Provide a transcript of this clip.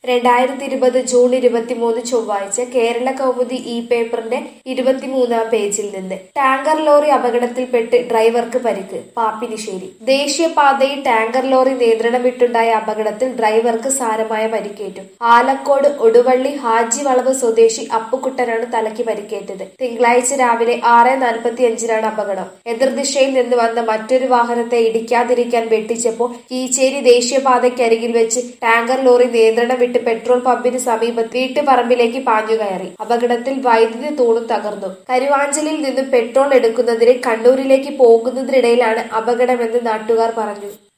രണ്ടായിരത്തി ഇരുപത് ജൂൺ ഇരുപത്തിമൂന്ന് ചൊവ്വാഴ്ച കേരള കൗമുദി ഇ പേപ്പറിന്റെ ഇരുപത്തിമൂന്നാം പേജിൽ നിന്ന് ടാങ്കർ ലോറി അപകടത്തിൽപ്പെട്ട് ഡ്രൈവർക്ക് പരിക്ക് പാപ്പിനിശ്ശേരി ദേശീയപാതയിൽ ടാങ്കർ ലോറി നിയന്ത്രണം വിട്ടുണ്ടായ അപകടത്തിൽ ഡ്രൈവർക്ക് സാരമായ പരിക്കേറ്റു ആലക്കോട് ഒടുവള്ളി ഹാജി വളവ് സ്വദേശി അപ്പുക്കുട്ടനാണ് തലയ്ക്ക് പരിക്കേറ്റത് തിങ്കളാഴ്ച രാവിലെ ആറ് നാൽപ്പത്തി അഞ്ചിനാണ് അപകടം എതിർദിശയിൽ നിന്ന് വന്ന മറ്റൊരു വാഹനത്തെ ഇടിക്കാതിരിക്കാൻ വെട്ടിച്ചപ്പോൾ കീച്ചേരി ദേശീയപാതയ്ക്കരികിൽ വെച്ച് ടാങ്കർ ലോറി നിയന്ത്രണം വിട്ട് പെട്രോൾ പമ്പിന് സമീപത്ത് വീട്ടുപറമ്പിലേക്ക് പാഞ്ഞു കയറി അപകടത്തിൽ വൈദ്യുതി തൂണും തകർന്നു കരുവാഞ്ചലിൽ നിന്നും പെട്രോൾ എടുക്കുന്നതിന് കണ്ണൂരിലേക്ക് പോകുന്നതിനിടയിലാണ് അപകടമെന്ന് നാട്ടുകാർ പറഞ്ഞു